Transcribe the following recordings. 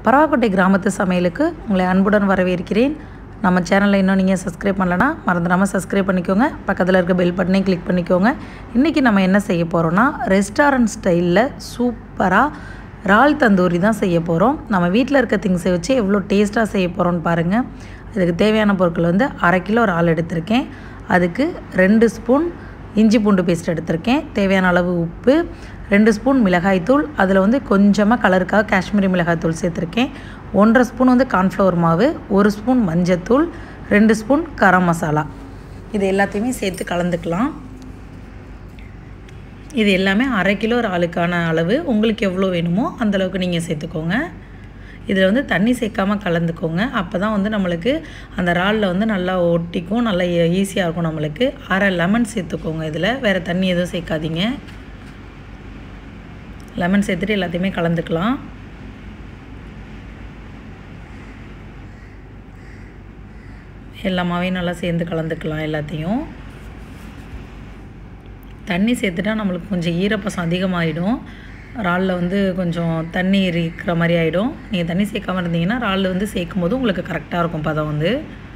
பரவாக்கோட்டை கிராமத்து சமையலுக்கு உங்களை அன்புடன் வரவேற்கிறேன் நம்ம சேனலை இன்னும் நீங்கள் சப்ஸ்கிரைப் பண்ணலனா மறந்துடாமல் சப்ஸ்கிரைப் பண்ணிக்கோங்க பக்கத்தில் இருக்க பெல் பட்டனையும் கிளிக் பண்ணிக்கோங்க இன்றைக்கி நம்ம என்ன செய்ய போகிறோன்னா ரெஸ்டாரண்ட் ஸ்டைலில் சூப்பராக இறால் தந்தூரி தான் செய்ய போகிறோம் நம்ம வீட்டில் இருக்க திங்ஸை வச்சு எவ்வளோ டேஸ்ட்டாக செய்ய போகிறோம்னு பாருங்கள் அதுக்கு தேவையான பொருட்கள் வந்து அரை கிலோ இறால் எடுத்திருக்கேன் அதுக்கு ரெண்டு ஸ்பூன் இஞ்சி பூண்டு பேஸ்ட் எடுத்திருக்கேன் தேவையான அளவு உப்பு ரெண்டு ஸ்பூன் மிளகாய்த்தூள் அதில் வந்து கொஞ்சமாக கலருக்காக காஷ்மீரி மிளகாய்த்தூள் சேர்த்துருக்கேன் ஒன்றரை ஸ்பூன் வந்து கார்ன்ஃப்ளவர் மாவு ஒரு ஸ்பூன் மஞ்சத்தூள் ரெண்டு ஸ்பூன் கரம் மசாலா இது எல்லாத்தையுமே சேர்த்து கலந்துக்கலாம் இது எல்லாமே அரை கிலோ ஆளுக்கான அளவு உங்களுக்கு எவ்வளோ வேணுமோ அந்தளவுக்கு நீங்கள் சேர்த்துக்கோங்க இதில் வந்து தண்ணி சேர்க்காமல் கலந்துக்கோங்க அப்போ தான் வந்து நம்மளுக்கு அந்த இறாலில் வந்து நல்லா ஒட்டிக்கும் நல்லா ஈஸியாக இருக்கும் நம்மளுக்கு அரை லெமன் சேர்த்துக்கோங்க இதில் வேறு தண்ணி எதுவும் சேர்க்காதீங்க லெமன் சேர்த்துட்டு எல்லாத்தையுமே கலந்துக்கலாம் எல்லாமாவே நல்லா சேர்ந்து கலந்துக்கலாம் எல்லாத்தையும் தண்ணி சேர்த்துட்டா நம்மளுக்கு கொஞ்சம் ஈரப்பசம் அதிகமாகிடும் இறாலில் வந்து கொஞ்சம் தண்ணி இருக்கிற மாதிரி ஆகிடும் நீங்கள் தண்ணி சேர்க்காம இருந்தீங்கன்னா இறாலில் வந்து சேர்க்கும் போது உங்களுக்கு கரெக்டாக இருக்கும் பதம் வந்து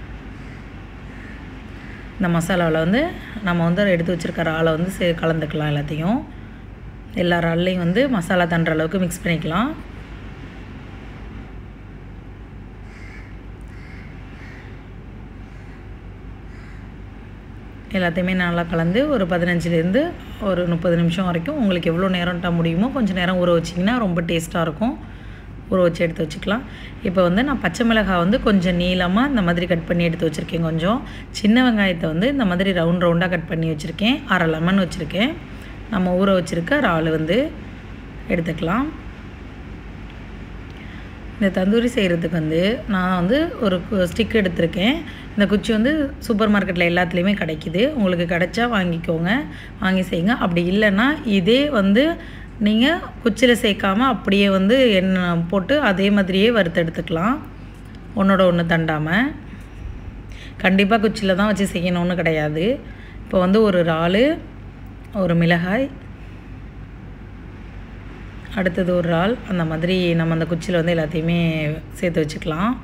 இந்த மசாலாவில் வந்து நம்ம வந்து எடுத்து வச்சுருக்க இறாலை வந்து சே கலந்துக்கலாம் எல்லாத்தையும் எல்லா இறால்லையும் வந்து மசாலா தண்டுற அளவுக்கு மிக்ஸ் பண்ணிக்கலாம் எல்லாத்தையுமே நல்லா கலந்து ஒரு பதினஞ்சுலேருந்து ஒரு முப்பது நிமிஷம் வரைக்கும் உங்களுக்கு எவ்வளோ நேரம்ட்டா முடியுமோ கொஞ்சம் நேரம் ஊற வச்சிங்கன்னா ரொம்ப டேஸ்ட்டாக இருக்கும் ஊற வச்சு எடுத்து வச்சுக்கலாம் இப்போ வந்து நான் பச்சை மிளகாய் வந்து கொஞ்சம் நீளமாக இந்த மாதிரி கட் பண்ணி எடுத்து வச்சுருக்கேன் கொஞ்சம் சின்ன வெங்காயத்தை வந்து இந்த மாதிரி ரவுண்ட் ரவுண்டாக கட் பண்ணி வச்சுருக்கேன் அரை லெமன் வச்சுருக்கேன் நம்ம ஊற வச்சுருக்க இறால் வந்து எடுத்துக்கலாம் இந்த தந்தூரி செய்கிறதுக்கு வந்து நான் வந்து ஒரு ஸ்டிக் எடுத்திருக்கேன் இந்த குச்சி வந்து சூப்பர் மார்க்கெட்டில் எல்லாத்துலேயுமே கிடைக்கிது உங்களுக்கு கிடைச்சா வாங்கிக்கோங்க வாங்கி செய்யுங்க அப்படி இல்லைன்னா இதே வந்து நீங்கள் குச்சியில் சேர்க்காமல் அப்படியே வந்து எண்ணெய் போட்டு அதே மாதிரியே வறுத்து எடுத்துக்கலாம் ஒன்றோட ஒன்று தண்டாமல் கண்டிப்பாக குச்சியில் தான் வச்சு செய்யணும்னு கிடையாது இப்போ வந்து ஒரு இறால் ஒரு மிளகாய் அடுத்தது ஒரு இறால் அந்த மாதிரி நம்ம அந்த குச்சியில் வந்து எல்லாத்தையுமே சேர்த்து வச்சுக்கலாம்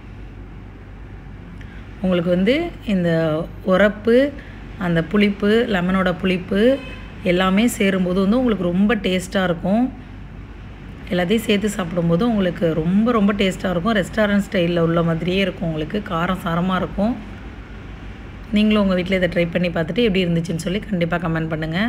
உங்களுக்கு வந்து இந்த உரப்பு அந்த புளிப்பு லெமனோட புளிப்பு எல்லாமே சேரும்போது வந்து உங்களுக்கு ரொம்ப டேஸ்ட்டாக இருக்கும் எல்லாத்தையும் சேர்த்து சாப்பிடும்போது உங்களுக்கு ரொம்ப ரொம்ப டேஸ்ட்டாக இருக்கும் ரெஸ்டாரண்ட் ஸ்டைலில் உள்ள மாதிரியே இருக்கும் உங்களுக்கு காரம் சாரமாக இருக்கும் நீங்களும் உங்கள் வீட்டில் இதை ட்ரை பண்ணி பார்த்துட்டு எப்படி இருந்துச்சுன்னு சொல்லி கண்டிப்பாக கமெண்ட் பண்ணுங்கள்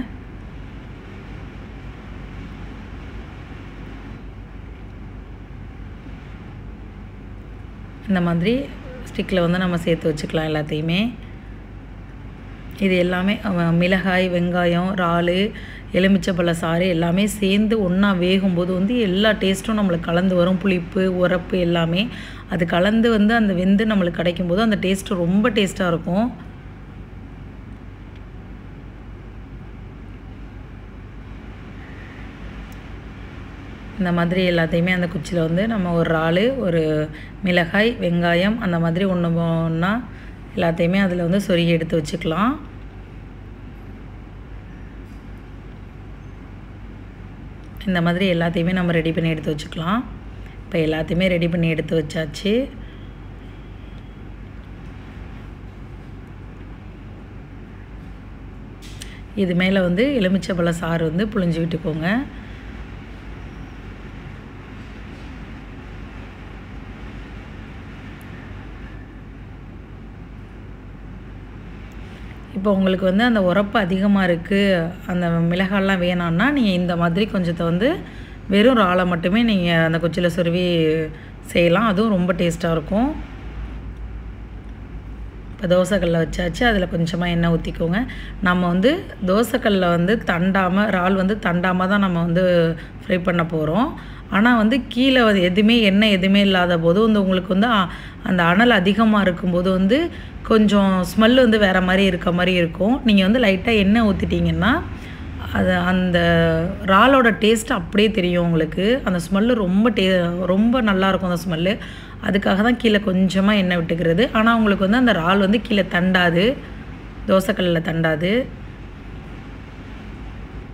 இந்த மாதிரி ஸ்டிக்கில் வந்து நம்ம சேர்த்து வச்சுக்கலாம் எல்லாத்தையுமே இது எல்லாமே மிளகாய் வெங்காயம் இறால் எலுமிச்சப்பழ சாறு எல்லாமே சேர்ந்து ஒன்றா வேகும்போது வந்து எல்லா டேஸ்ட்டும் நம்மளுக்கு கலந்து வரும் புளிப்பு உரப்பு எல்லாமே அது கலந்து வந்து அந்த வெந்து நம்மளுக்கு கிடைக்கும்போது அந்த டேஸ்ட்டு ரொம்ப டேஸ்ட்டாக இருக்கும் இந்த மாதிரி எல்லாத்தையுமே அந்த குச்சியில் வந்து நம்ம ஒரு இறால் ஒரு மிளகாய் வெங்காயம் அந்த மாதிரி ஒன்று ஒன்றா எல்லாத்தையுமே அதில் வந்து சொருகி எடுத்து வச்சுக்கலாம் இந்த மாதிரி எல்லாத்தையுமே நம்ம ரெடி பண்ணி எடுத்து வச்சுக்கலாம் இப்போ எல்லாத்தையுமே ரெடி பண்ணி எடுத்து வச்சாச்சு இது மேலே வந்து எலுமிச்சப்பழ சாறு வந்து புழிஞ்சு விட்டுக்கோங்க இப்போ உங்களுக்கு வந்து அந்த உரப்பு அதிகமாக இருக்குது அந்த மிளகாலாம் வேணான்னா நீங்கள் இந்த மாதிரி கொஞ்சத்தை வந்து வெறும் இறாலை மட்டுமே நீங்கள் அந்த குச்சியில் சொருவி செய்யலாம் அதுவும் ரொம்ப டேஸ்ட்டாக இருக்கும் இப்போ தோசைக்கல்ல வச்சாச்சு அதில் கொஞ்சமாக எண்ணெய் ஊற்றிக்கோங்க நம்ம வந்து தோசைக்கல்ல வந்து தண்டாமல் இறால் வந்து தண்டாமல் தான் நம்ம வந்து ஃப்ரை பண்ண போகிறோம் ஆனால் வந்து கீழே வந்து எதுவுமே எண்ணெய் எதுவுமே இல்லாத போது வந்து உங்களுக்கு வந்து அந்த அனல் அதிகமாக இருக்கும்போது வந்து கொஞ்சம் ஸ்மெல் வந்து வேறு மாதிரி இருக்க மாதிரி இருக்கும் நீங்கள் வந்து லைட்டாக எண்ணெய் ஊற்றிட்டிங்கன்னா அது அந்த இறாலோட டேஸ்ட் அப்படியே தெரியும் உங்களுக்கு அந்த ஸ்மெல்லு ரொம்ப டே ரொம்ப நல்லாயிருக்கும் அந்த ஸ்மெல்லு அதுக்காக தான் கீழே கொஞ்சமாக எண்ணெய் விட்டுக்கிறது ஆனால் உங்களுக்கு வந்து அந்த இறால் வந்து கீழே தண்டாது தோசைக்கல்லில் தண்டாது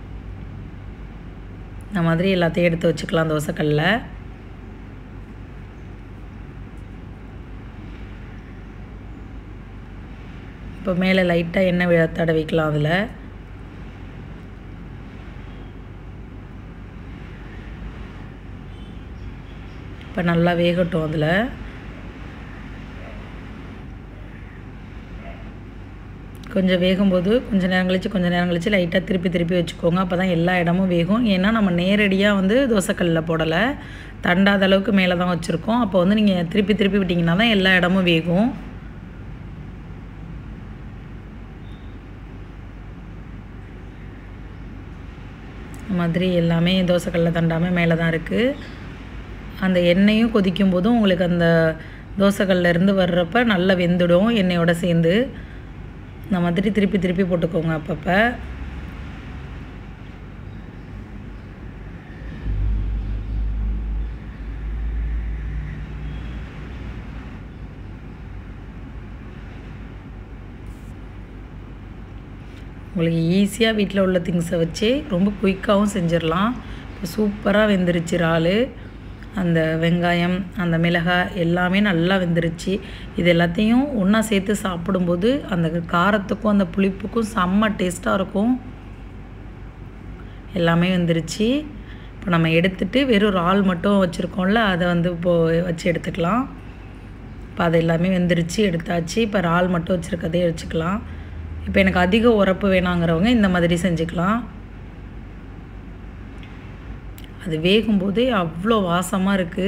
இந்த மாதிரி எல்லாத்தையும் எடுத்து வச்சுக்கலாம் தோசைக்கல்லில் இப்போ மேலே லைட்டாக எண்ணெய் விழ தடவிக்கலாம் அதில் இப்போ நல்லா வேகட்டும் அதில் கொஞ்சம் வேகும்போது கொஞ்சம் நேரம் கழித்து கொஞ்சம் நேரம் கழித்து லைட்டாக திருப்பி திருப்பி வச்சுக்கோங்க அப்போ தான் எல்லா இடமும் வேகும் ஏன்னா நம்ம நேரடியாக வந்து தோசைக்கல்லில் போடலை தண்டாத அளவுக்கு மேலே தான் வச்சுருக்கோம் அப்போ வந்து நீங்கள் திருப்பி திருப்பி விட்டிங்கன்னா தான் எல்லா இடமும் வேகும் மாதிரி எல்லாமே தோசைக்கல்லில் தண்டாமல் மேலே தான் இருக்குது அந்த எண்ணெயும் கொதிக்கும் போதும் உங்களுக்கு அந்த தோசைக்கல்ல இருந்து வர்றப்ப நல்லா வெந்துடும் எண்ணெயோட சேர்ந்து இந்த மாதிரி திருப்பி திருப்பி போட்டுக்கோங்க அப்பப்போ உங்களுக்கு ஈஸியாக வீட்டில் உள்ள திங்ஸை வச்சு ரொம்ப குயிக்காகவும் செஞ்சிடலாம் இப்போ சூப்பராக வெந்துருச்சு இறால் அந்த வெங்காயம் அந்த மிளகாய் எல்லாமே நல்லா வெந்துருச்சு இது எல்லாத்தையும் ஒன்றா சேர்த்து சாப்பிடும்போது அந்த காரத்துக்கும் அந்த புளிப்புக்கும் செம்ம டேஸ்ட்டாக இருக்கும் எல்லாமே வெந்துருச்சு இப்போ நம்ம எடுத்துட்டு வெறும் இறால் மட்டும் வச்சுருக்கோம்ல அதை வந்து இப்போது வச்சு எடுத்துக்கலாம் இப்போ அது எல்லாமே வெந்துருச்சு எடுத்தாச்சு இப்போ இறால் மட்டும் வச்சுருக்கதே வச்சுக்கலாம் இப்போ எனக்கு அதிக உரப்பு வேணாங்கிறவங்க இந்த மாதிரி செஞ்சுக்கலாம் அது வேகும்போதே அவ்வளோ வாசமாக இருக்குது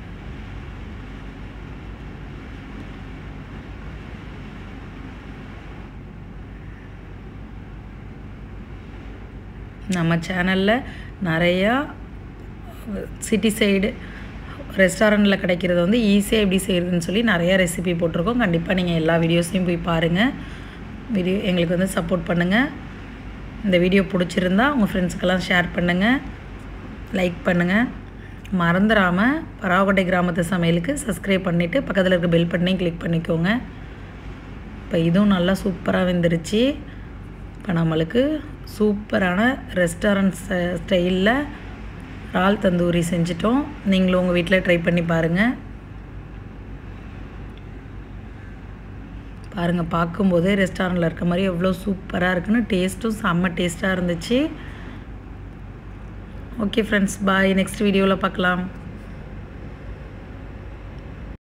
நம்ம சேனலில் நிறையா சிட்டி சைடு ரெஸ்டாரண்ட்டில் கிடைக்கிறது வந்து ஈஸியாக எப்படி செய்கிறதுன்னு சொல்லி நிறையா ரெசிபி போட்டிருக்கோம் கண்டிப்பாக நீங்கள் எல்லா வீடியோஸையும் போய் பாருங்கள் வீடியோ எங்களுக்கு வந்து சப்போர்ட் பண்ணுங்கள் இந்த வீடியோ பிடிச்சிருந்தா உங்கள் ஃப்ரெண்ட்ஸுக்கெல்லாம் ஷேர் பண்ணுங்கள் லைக் பண்ணுங்கள் மறந்துடாமல் பராவக்கோட்டை கிராமத்து சமையலுக்கு சப்ஸ்கிரைப் பண்ணிவிட்டு பக்கத்தில் இருக்க பெல் பட்டனையும் கிளிக் பண்ணிக்கோங்க இப்போ இதுவும் நல்லா சூப்பராக வெந்துருச்சு இப்போ நம்மளுக்கு சூப்பரான ரெஸ்டாரண்ட் ஸ்டைலில் இறால் தந்தூரி செஞ்சிட்டோம் நீங்களும் உங்கள் வீட்டில் ட்ரை பண்ணி பாருங்கள் பாருங்கள் பார்க்கும்போதே ரெஸ்டாரண்ட்டில் இருக்க மாதிரி எவ்வளோ சூப்பராக இருக்குன்னு டேஸ்ட்டும் செம்ம டேஸ்ட்டாக இருந்துச்சு ஓகே ஃப்ரெண்ட்ஸ் பாய் நெக்ஸ்ட் வீடியோவில் பார்க்கலாம்